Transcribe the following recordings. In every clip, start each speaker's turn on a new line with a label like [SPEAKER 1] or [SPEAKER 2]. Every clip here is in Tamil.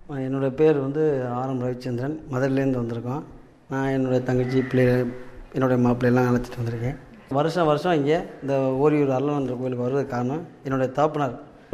[SPEAKER 1] என்னோடய பேர் வந்து ஆரம் ரவிச்சந்திரன் மதுரையிலேருந்து வந்திருக்கோம் நான் என்னுடைய தங்கச்சி பிள்ளைகள் என்னுடைய மாப்பிள்ளையெல்லாம் அழைச்சிட்டு வந்திருக்கேன் வருஷம் வருஷம் இங்கே இந்த ஓரியூர் அருளானந்தர் கோயிலுக்கு வர்றதுக்கு காரணம் என்னுடைய தாப்பனார்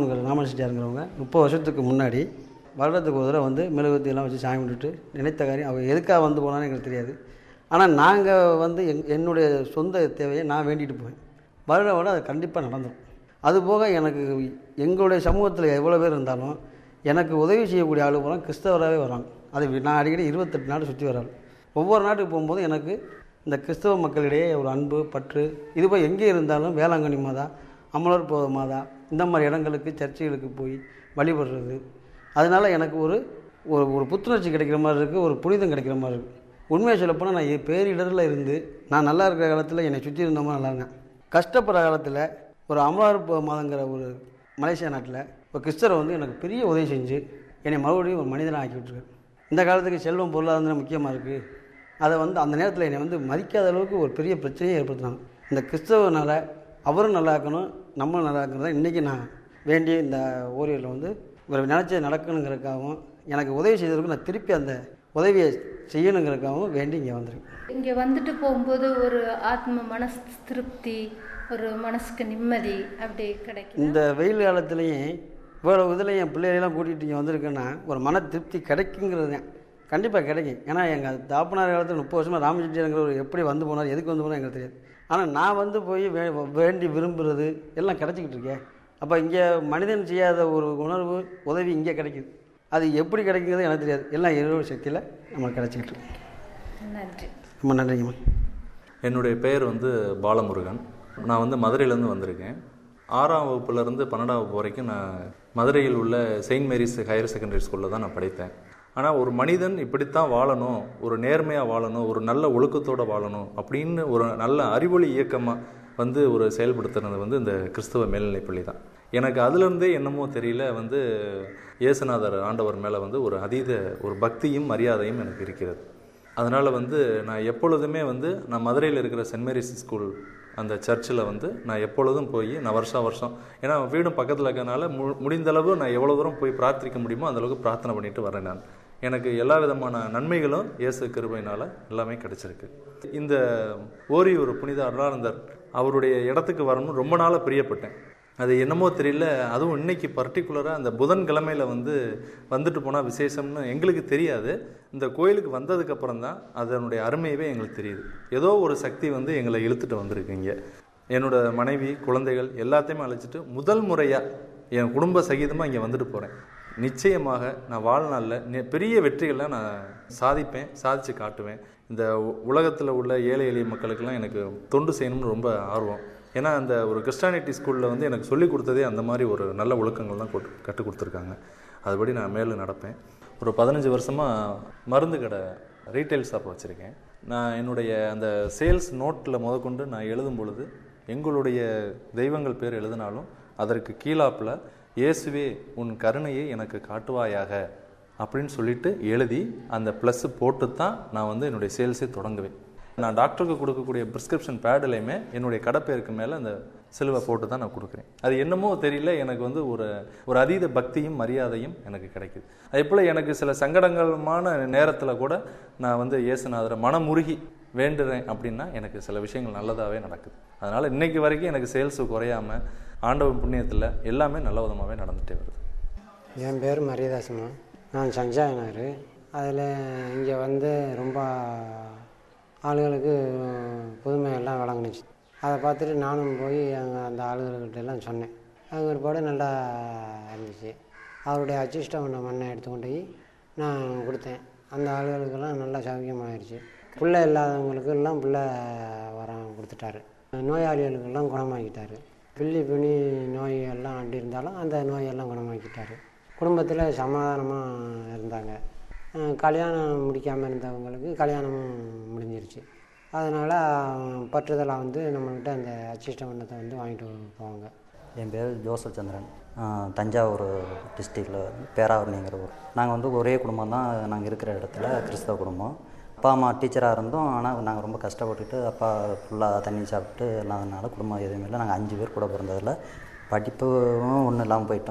[SPEAKER 1] ராமன் முப்பது வருஷத்துக்கு முன்னாடி வருடத்துக்கு ஒரு தடவை வந்து மெழுகுவத்தி எல்லாம் வச்சு சாமி கும்பிட்டுட்டு நினைத்த காரியம் அவர் எதுக்காக வந்து போனான்னு எங்களுக்கு தெரியாது ஆனால் நாங்கள் வந்து என் என்னுடைய சொந்த தேவையை நான் வேண்டிட்டு போவேன் வருட வருடம் அது கண்டிப்பாக நடந்துடும் அதுபோக எனக்கு எங்களுடைய சமூகத்தில் எவ்வளோ பேர் இருந்தாலும் எனக்கு உதவி செய்யக்கூடிய ஆளு பூரா கிறிஸ்தவராகவே வராங்க அது நான் அடிக்கடி இருபத்தெட்டு நாடு சுற்றி வராள் ஒவ்வொரு நாட்டுக்கு போகும்போது எனக்கு இந்த கிறிஸ்தவ மக்களிடையே ஒரு அன்பு பற்று இது போய் எங்கே இருந்தாலும் வேளாங்கண்ணி மாதா அமலர் போத மாதா இந்த மாதிரி இடங்களுக்கு சர்ச்சைகளுக்கு போய் வழிபடுறது அதனால் எனக்கு ஒரு ஒரு ஒரு புத்துணர்ச்சி கிடைக்கிற மாதிரி இருக்குது ஒரு புனிதம் கிடைக்கிற மாதிரி இருக்குது உண்மையை சொல்லப்போனால் நான் என் பேரிடரில் இருந்து நான் நல்லா இருக்கிற காலத்தில் என்னை சுற்றி இருந்தவங்க நல்லா இருந்தேன் கஷ்டப்படுற காலத்தில் ஒரு அமலார் மாதங்கிற ஒரு மலேசியா நாட்டில் ஒரு கிறிஸ்தரை வந்து எனக்கு பெரிய உதவி செஞ்சு என்னை மறுபடியும் ஒரு மனிதனாக ஆக்கி விட்டுருக்காரு இந்த காலத்துக்கு செல்வம் பொருளாதாரம் முக்கியமாக இருக்குது அதை வந்து அந்த நேரத்தில் என்னை வந்து மதிக்காத அளவுக்கு ஒரு பெரிய பிரச்சனையை ஏற்படுத்தினாங்க இந்த கிறிஸ்தவனால் அவரும் நல்லா இருக்கணும் நம்மளும் நல்லா இருக்கிறதா இன்றைக்கி நான் வேண்டி இந்த ஓரியரில் வந்து இவர் நினச்சது நடக்கணுங்கிறதுக்காகவும் எனக்கு உதவி செய்ததுக்கு நான் திருப்பி அந்த உதவியை செய்யணுங்கிறதுக்காகவும் வேண்டி இங்கே வந்திருக்கேன்
[SPEAKER 2] இங்கே வந்துட்டு போகும்போது ஒரு ஆத்ம மனசு திருப்தி ஒரு மனசுக்கு நிம்மதி அப்படி கிடைக்கும்
[SPEAKER 1] இந்த வெயில் காலத்துலேயும் இவ்வளோ இதில் என் பிள்ளைகளெல்லாம் கூட்டிகிட்டு இங்கே வந்திருக்கேன்னா ஒரு மன திருப்தி கிடைக்குங்கிறது தான் கண்டிப்பாக கிடைக்கும் ஏன்னா எங்கள் தாப்பனார் காலத்தில் முப்பது வருஷமாக ராமச்செட்டியாருங்கிறவர் எப்படி வந்து போனார் எதுக்கு வந்து போனார் எங்களுக்கு தெரியாது ஆனால் நான் வந்து போய் வே வேண்டி விரும்புகிறது எல்லாம் கிடச்சிக்கிட்டு இருக்கேன் அப்போ இங்கே மனிதன் செய்யாத ஒரு உணர்வு உதவி இங்கே கிடைக்குது அது எப்படி கிடைக்குங்கிறது எனக்கு தெரியாது எல்லாம் இறைவன் சக்தியில் நம்மளுக்கு கிடச்சிக்கிட்டு இருக்கு
[SPEAKER 2] நன்றி
[SPEAKER 1] ரொம்ப நன்றிங்கம்மா
[SPEAKER 3] என்னுடைய பெயர் வந்து பாலமுருகன் நான் வந்து மதுரையிலேருந்து வந்திருக்கேன் ஆறாம் வகுப்புலேருந்து பன்னெண்டாம் வகுப்பு வரைக்கும் நான் மதுரையில் உள்ள செயின்ட் மேரிஸ் ஹையர் செகண்டரி ஸ்கூலில் தான் நான் படித்தேன் ஆனால் ஒரு மனிதன் இப்படித்தான் வாழணும் ஒரு நேர்மையாக வாழணும் ஒரு நல்ல ஒழுக்கத்தோடு வாழணும் அப்படின்னு ஒரு நல்ல அறிவொளி இயக்கமாக வந்து ஒரு செயல்படுத்துறது வந்து இந்த கிறிஸ்தவ மேல்நிலைப்பள்ளி தான் எனக்கு அதுலேருந்தே என்னமோ தெரியல வந்து இயேசுநாதர் ஆண்டவர் மேலே வந்து ஒரு அதீத ஒரு பக்தியும் மரியாதையும் எனக்கு இருக்கிறது அதனால் வந்து நான் எப்பொழுதுமே வந்து நான் மதுரையில் இருக்கிற சென்ட் மேரிஸ் ஸ்கூல் அந்த சர்ச்சில் வந்து நான் எப்பொழுதும் போய் நான் வருஷம் வருஷம் ஏன்னா வீடும் பக்கத்தில் இருக்கிறனால மு முடிந்த அளவு நான் எவ்வளோ தூரம் போய் பிரார்த்திக்க முடியுமோ அந்த அளவுக்கு பிரார்த்தனை பண்ணிட்டு வரேன் நான் எனக்கு எல்லா விதமான நன்மைகளும் இயேசு கிருபையினால் எல்லாமே கிடைச்சிருக்கு இந்த ஓரியூர் புனித அருளானந்தர் அவருடைய இடத்துக்கு வரணும்னு ரொம்ப நாளாக பிரியப்பட்டேன் அது என்னமோ தெரியல அதுவும் இன்னைக்கு பர்டிகுலராக அந்த புதன்கிழமையில் வந்து வந்துட்டு போனால் விசேஷம்னு எங்களுக்கு தெரியாது இந்த கோயிலுக்கு வந்ததுக்கு அப்புறம் தான் அதனுடைய அருமையவே எங்களுக்கு தெரியுது ஏதோ ஒரு சக்தி வந்து எங்களை இழுத்துட்டு வந்திருக்குங்க என்னோட மனைவி குழந்தைகள் எல்லாத்தையுமே அழைச்சிட்டு முதல் முறையாக என் குடும்ப சகிதமாக இங்கே வந்துட்டு போகிறேன் நிச்சயமாக நான் வாழ்நாளில் நெ- பெரிய வெற்றிகளை நான் சாதிப்பேன் சாதித்து காட்டுவேன் இந்த உலகத்தில் உள்ள ஏழை எளிய மக்களுக்கெல்லாம் எனக்கு தொண்டு செய்யணும்னு ரொம்ப ஆர்வம் ஏன்னா அந்த ஒரு கிறிஸ்டானிட்டி ஸ்கூலில் வந்து எனக்கு சொல்லிக் கொடுத்ததே அந்த மாதிரி ஒரு நல்ல ஒழுக்கங்கள் தான் கொடு கற்றுக் கொடுத்துருக்காங்க அதுபடி நான் மேலும் நடப்பேன் ஒரு பதினஞ்சு வருஷமாக மருந்து கடை ரீட்டைல் ஷாப் வச்சுருக்கேன் நான் என்னுடைய அந்த சேல்ஸ் நோட்டில் முதற்கொண்டு நான் எழுதும் பொழுது எங்களுடைய தெய்வங்கள் பேர் எழுதினாலும் அதற்கு கீழாப்பில் இயேசுவே உன் கருணையை எனக்கு காட்டுவாயாக அப்படின்னு சொல்லிட்டு எழுதி அந்த ப்ளஸ் போட்டு தான் நான் வந்து என்னுடைய சேல்ஸே தொடங்குவேன் நான் டாக்டருக்கு கொடுக்கக்கூடிய ப்ரிஸ்கிரிப்ஷன் பேட்லையுமே என்னுடைய கடப்பேருக்கு மேலே அந்த சிலுவை போட்டு தான் நான் கொடுக்குறேன் அது என்னமோ தெரியல எனக்கு வந்து ஒரு ஒரு அதீத பக்தியும் மரியாதையும் எனக்கு கிடைக்குது அதே போல் எனக்கு சில சங்கடங்கரமான நேரத்தில் கூட நான் வந்து இயேசுநாதரை மனமுருகி வேண்டுறேன் அப்படின்னா எனக்கு சில விஷயங்கள் நல்லதாகவே நடக்குது அதனால் இன்னைக்கு வரைக்கும் எனக்கு சேல்ஸு குறையாமல் ஆண்டவன் புண்ணியத்தில் எல்லாமே நல்ல விதமாகவே நடந்துகிட்டே வருது
[SPEAKER 4] என் பேர் மரியதாசம்மா நான் சஞ்சாயனார் அதில் இங்கே வந்து ரொம்ப ஆளுகளுக்கு புதுமையெல்லாம் வழங்குனுச்சு அதை பார்த்துட்டு நானும் போய் அங்கே அந்த ஆளுகள்கிட்ட எல்லாம் சொன்னேன் அது ஒருபாடு நல்லா இருந்துச்சு அவருடைய அச்சிஷ்டம் பண்ண மண்ணை எடுத்து கொண்டு போய் நான் கொடுத்தேன் அந்த ஆளுகளுக்கெல்லாம் நல்லா சௌக்கியமாகிடுச்சு பிள்ளை இல்லாதவங்களுக்கு எல்லாம் பிள்ளை வரம் கொடுத்துட்டாரு நோயாளிகளுக்கெல்லாம் குணமாக்கிட்டாரு பில்லி பிணி நோய் எல்லாம் அண்டி இருந்தாலும் அந்த நோயெல்லாம் குணமாக்கிட்டாரு குடும்பத்தில் சமாதானமாக இருந்தாங்க அஹ் கல்யாணம் முடிக்காமல் இருந்தவங்களுக்கு கல்யாணமும் முடிஞ்சிருச்சு அதனால் பற்றுதலாக வந்து நம்மக்கிட்ட அந்த அச்சிஷ்ட வண்ணத்தை வந்து வாங்கிட்டு போவாங்க
[SPEAKER 5] என் பேர் ஜோசப் சந்திரன் ஆஹ் தஞ்சாவூர் டிஸ்ட்ரிக்டில் பேராவூர்னிங்கிற ஊர் நாங்கள் வந்து ஒரே குடும்பம் தான் நாங்கள் இருக்கிற இடத்துல கிறிஸ்தவ குடும்பம் அப்பா அம்மா டீச்சராக இருந்தோம் ஆனால் நாங்கள் ரொம்ப கஷ்டப்பட்டுட்டு அப்பா ஃபுல்லாக தண்ணி சாப்பிட்டு இல்லாதனால குடும்பம் எதுவுமே இல்லை நாங்கள் அஞ்சு பேர் கூட பிறந்ததில் படிப்பும் ஒன்றும் இல்லாமல் போயிட்டோம்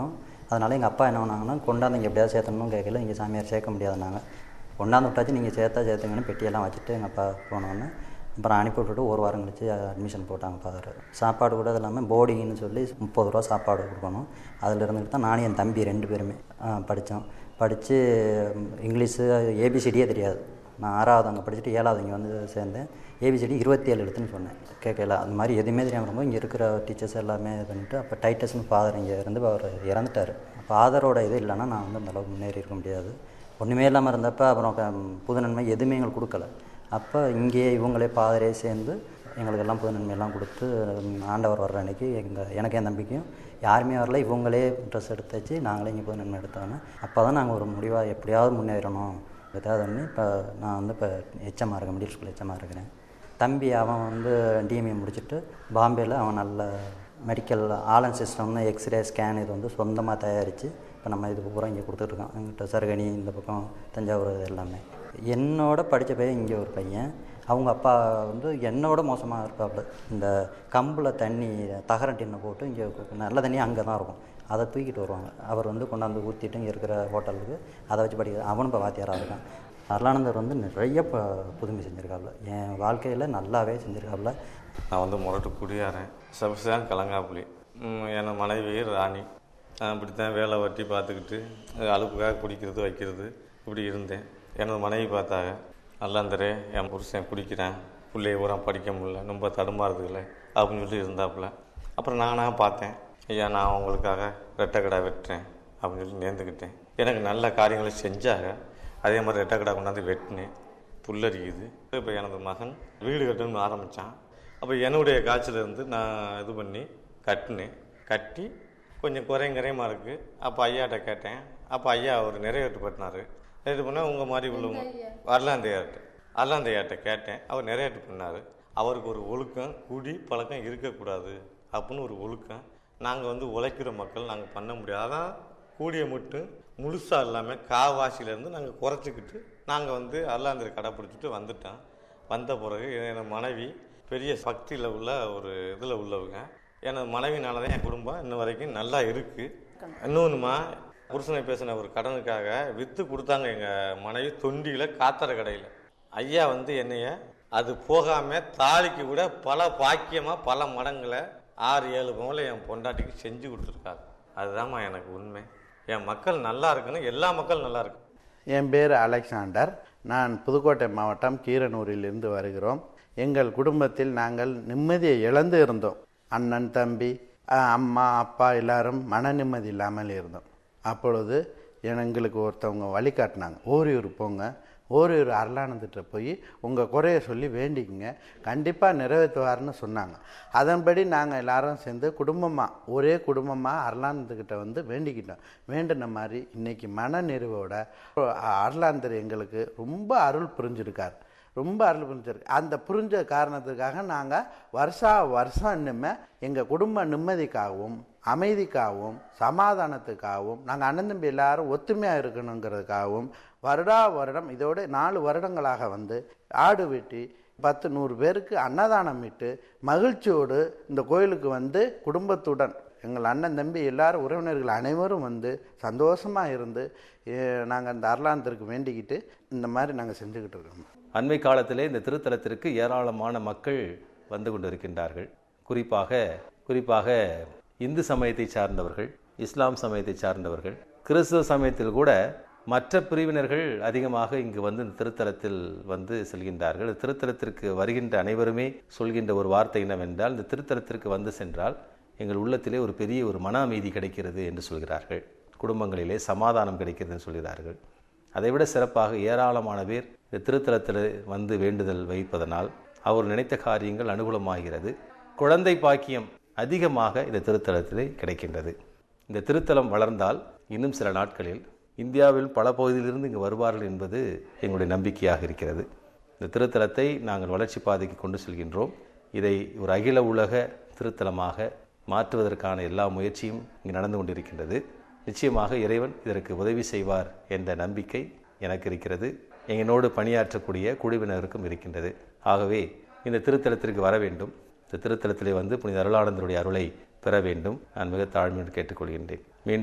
[SPEAKER 5] அதனால் எங்கள் அப்பா என்ன பண்ணாங்கன்னா கொண்டாந்து இங்கே எப்படியாவது சேர்த்தணும்னு கேட்கல இங்கே சாமியார் சேர்க்க முடியாதுனாங்க கொண்டாந்து விட்டாச்சு நீங்கள் சேர்த்தா சேர்த்துங்கன்னு பெட்டியெல்லாம் வச்சுட்டு எங்கள் அப்பா போனோன்னே அப்புறம் அனுப்பி விட்டுட்டு ஒரு வாரம் கழிச்சு அட்மிஷன் போட்டாங்க ஃபாதர் சாப்பாடு கூட அது இல்லாமல் போர்டிங்னு சொல்லி முப்பது ரூபா சாப்பாடு கொடுக்கணும் அதில் இருந்துட்டு தான் நானும் என் தம்பி ரெண்டு பேருமே படித்தோம் படித்து இங்கிலீஷு ஏபிசிடியே தெரியாது நான் ஆறாவது அங்கே படிச்சுட்டு ஏழாவது இங்கே வந்து சேர்ந்தேன் ஏபிசிடி இருபத்தி ஏழு எழுத்துன்னு சொன்னேன் கேட்கல அந்த மாதிரி எதுவுமே தெரியாமல் இருக்கும்போது இங்கே இருக்கிற டீச்சர்ஸ் எல்லாமே இது பண்ணிட்டு அப்போ டைட்டஸ்னு ஃபாதர் இங்கே இருந்து அவர் இறந்துட்டார் ஃபாதரோட இது இல்லைன்னா நான் வந்து அந்த அளவுக்கு முன்னேறி இருக்க முடியாது ஒன்றுமே இல்லாமல் இருந்தப்போ அப்புறம் க- புது நன்மை எதுவுமே எங்களுக்கு கொடுக்கல அப்போ இங்கேயே இவங்களே பாதரே சேர்ந்து எங்களுக்கெல்லாம் புது நன்மையெல்லாம் கொடுத்து ம், ஆண்டவர் வர்ற அன்னைக்கு எங்கள் எனக்கு என் தம்பிக்கும் யாருமே வரல இவங்களே ட்ரெஸ் எடுத்து வச்சு நாங்களே இங்கே புது நன்மை எடுத்தோன்னே அப்போ தான் நாங்கள் ஒரு முடிவாக எப்படியாவது முன்னேறணும் ஏதாவது ஒன்று இப்போ நான் வந்து இப்போ எச்சமாக இருக்கேன் மிடில் ஸ்கூல் எச்சமாக இருக்கிறேன் தம்பி அவன் வந்து டிஎம்ஏ முடிச்சுட்டு பாம்பேயில் அவன் நல்ல மெடிக்கல் ஆலன் சிஸ்டம்னு எக்ஸ்ரே ஸ்கேன் இது வந்து சொந்தமாக தயாரித்து இப்போ நம்ம இது பூரா இங்கே கொடுத்துட்ருக்கோம் எங்கிட்ட சருகணி இந்த பக்கம் தஞ்சாவூர் இது எல்லாமே என்னோட படித்த பையன் இங்கே ஒரு பையன் அவங்க அப்பா வந்து என்னோட மோசமாக இருப்பாப்புல இந்த கம்பில் தண்ணி தகர டின்னை போட்டு இங்கே நல்ல தண்ணி அங்கே தான் இருக்கும் அதை தூக்கிட்டு வருவாங்க அவர் வந்து கொண்டாந்து ஊற்றிட்டு இங்கே இருக்கிற ஹோட்டலுக்கு அதை வச்சு படிக்கிற அவனும் இப்போ வாத்தியாராக இருக்கான் அருளானந்தர் வந்து நிறைய ப புதுமை செஞ்சுருக்காப்புல என் வாழ்க்கையில் நல்லாவே செஞ்சுருக்காப்புல
[SPEAKER 6] நான் வந்து முரட்டு குடியாரன் சபிசான் கலங்காப்புலி ம், என் மனைவி ராணி நான் இப்படித்தான் வேலை வட்டி பார்த்துக்கிட்டு அலுப்புக்காக குடிக்கிறது வைக்கிறது இப்படி இருந்தேன் எனது மனைவி பார்த்தாங்க நல்லாந்தரே என் புருஷன் குடிக்கிறேன் பிள்ளைய பூரா படிக்க முடியல ரொம்ப தடுமாறுதுல அப்படின்னு சொல்லி இருந்தாப்புல அப்புறம் நானாக பார்த்தேன் ஐயா நான் உங்களுக்காக ரெட்டைக்கடை வெட்டுறேன் அப்படின்னு சொல்லி நேர்ந்துக்கிட்டேன் எனக்கு நல்ல காரியங்களை செஞ்சாங்க அதே மாதிரி ரெட்டைக்கடை கொண்டாந்து வெட்டினேன் புல்லரிக்குது இப்போ எனது மகன் வீடு கட்டணும்னு ஆரம்பித்தான் அப்போ என்னுடைய காய்ச்சல் இருந்து நான் இது பண்ணி கட்டினேன் கட்டி கொஞ்சம் குறையும் குறையமாக இருக்குது அப்போ ஐயாட்ட கேட்டேன் அப்போ ஐயா அவர் நிறைவேற்று பண்ணார் நிறைவேற்று பண்ணால் உங்கள் மாதிரி உள்ளவங்க வரலாந்தையார்ட்ட வரலாந்தையார்ட்ட கேட்டேன் அவர் நிறைவேற்று பண்ணார் அவருக்கு ஒரு ஒழுக்கம் குடி பழக்கம் இருக்கக்கூடாது அப்படின்னு ஒரு ஒழுக்கம் நாங்கள் வந்து உழைக்கிற மக்கள் நாங்கள் பண்ண முடியாது அதான் கூடிய மட்டும் முழுசாக இல்லாமல் காவாசியிலேருந்து நாங்கள் குறைச்சிக்கிட்டு நாங்கள் வந்து அல்லாந்தர் கடைப்பிடிச்சிட்டு வந்துட்டோம் வந்த பிறகு என் மனைவி பெரிய சக்தியில் உள்ள ஒரு இதில் உள்ளவங்க எனது மனைவினால தான் என் குடும்பம் இன்ன வரைக்கும் நல்லா இருக்குது இன்னொன்றுமா புருஷனை பேசின ஒரு கடனுக்காக விற்று கொடுத்தாங்க எங்கள் மனைவி தொண்டியில் காத்தர கடையில் ஐயா வந்து என்னைய அது போகாமல் தாலிக்கு கூட பல பாக்கியமாக பல மடங்களை ஆறு ஏழு பவுனில் என் பொண்டாட்டிக்கு செஞ்சு கொடுத்துருக்காங்க அதுதாம்மா எனக்கு உண்மை என் மக்கள் நல்லா இருக்கணும் எல்லா மக்கள் நல்லா இருக்கணும்
[SPEAKER 7] என் பேர் அலெக்சாண்டர் நான் புதுக்கோட்டை மாவட்டம் கீரனூரிலிருந்து வருகிறோம் எங்கள் குடும்பத்தில் நாங்கள் நிம்மதியை இழந்து இருந்தோம் அண்ணன் தம்பி அஹ், அம்மா அப்பா எல்லாரும் மன நிம்மதி இல்லாமல் இருந்தோம் அப்பொழுது எங்களுக்கு ஒருத்தவங்க வழிகாட்டினாங்க ஓரியூர் போங்க ஓரியூர் அருளானந்திட்ட போய் உங்கள் குறைய சொல்லி வேண்டிக்கங்க கண்டிப்பாக நிறைவேற்றுவார்னு சொன்னாங்க அதன்படி நாங்கள் எல்லாரும் சேர்ந்து குடும்பமாக ஒரே குடும்பமாக அருளானந்துக்கிட்ட வந்து வேண்டிக்கிட்டோம் வேண்டின மாதிரி இன்னைக்கு மன நிறைவோட அருளாந்தர் எங்களுக்கு ரொம்ப அருள் புரிஞ்சிருக்கார் ரொம்ப அருள் புரிஞ்சிருக்கு அந்த புரிஞ்ச காரணத்துக்காக நாங்கள் வருஷா வருஷம் இனிமே எங்கள் குடும்ப நிம்மதிக்காகவும் அமைதிக்காகவும் சமாதானத்துக்காகவும் நாங்கள் அண்ணன் தம்பி எல்லாரும் ஒத்துமையாக இருக்கணுங்கிறதுக்காகவும் வருடா வருடம் இதோட நாலு வருடங்களாக வந்து ஆடு வெட்டி பத்து நூறு பேருக்கு அன்னதானம் இட்டு மகிழ்ச்சியோடு இந்த கோயிலுக்கு வந்து குடும்பத்துடன் எங்கள் அண்ணன் தம்பி எல்லாரும் உறவினர்கள் அனைவரும் வந்து சந்தோஷமாக இருந்து நாங்கள் அந்த அருளாந்தருக்கு வேண்டிக்கிட்டு இந்த மாதிரி நாங்கள் செஞ்சுக்கிட்டு இருக்கோம்
[SPEAKER 8] அண்மை காலத்திலே இந்த திருத்தலத்திற்கு ஏராளமான மக்கள் வந்து கொண்டிருக்கின்றார்கள் குறிப்பாக குறிப்பாக இந்து சமயத்தை சார்ந்தவர்கள் இஸ்லாம் சமயத்தை சார்ந்தவர்கள் கிறிஸ்துவ சமயத்தில் கூட மற்ற பிரிவினர்கள் அதிகமாக இங்கு வந்து இந்த திருத்தலத்தில் வந்து செல்கின்றார்கள் இந்த திருத்தலத்திற்கு வருகின்ற அனைவருமே சொல்கின்ற ஒரு வார்த்தை என்னவென்றால் இந்த திருத்தலத்திற்கு வந்து சென்றால் எங்கள் உள்ளத்திலே ஒரு பெரிய ஒரு மன அமைதி கிடைக்கிறது என்று சொல்கிறார்கள் குடும்பங்களிலே சமாதானம் கிடைக்கிறதுன்னு சொல்கிறார்கள் அதைவிட சிறப்பாக ஏராளமான பேர் இந்த திருத்தலத்தில் வந்து வேண்டுதல் வைப்பதனால் அவர் நினைத்த காரியங்கள் அனுகூலமாகிறது குழந்தை பாக்கியம் அதிகமாக இந்த திருத்தலத்திலே கிடைக்கின்றது இந்த திருத்தலம் வளர்ந்தால் இன்னும் சில நாட்களில் இந்தியாவில் பல பகுதியிலிருந்து இங்கு வருவார்கள் என்பது எங்களுடைய நம்பிக்கையாக இருக்கிறது இந்த திருத்தலத்தை நாங்கள் வளர்ச்சி பாதைக்கு கொண்டு செல்கின்றோம் இதை ஒரு அகில உலக திருத்தலமாக மாற்றுவதற்கான எல்லா முயற்சியும் இங்கு நடந்து கொண்டிருக்கின்றது நிச்சயமாக இறைவன் இதற்கு உதவி செய்வார் என்ற நம்பிக்கை எனக்கு இருக்கிறது என்னோடு பணியாற்றக்கூடிய குழுவினருக்கும் இருக்கின்றது ஆகவே இந்த திருத்தலத்திற்கு வர வேண்டும் இந்த திருத்தலத்திலே வந்து புனித அருளானந்தருடைய அருளை பெற வேண்டும் நான் மிக தாழ்மையோடு கேட்டுக்கொள்கின்றேன் மீண்டும்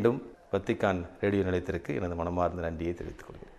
[SPEAKER 8] வத்திக்கான் ரேடியோ நிலையத்திற்கு எனது மனமார்ந்த நன்றியை தெரிவித்துக் கொள்கிறேன்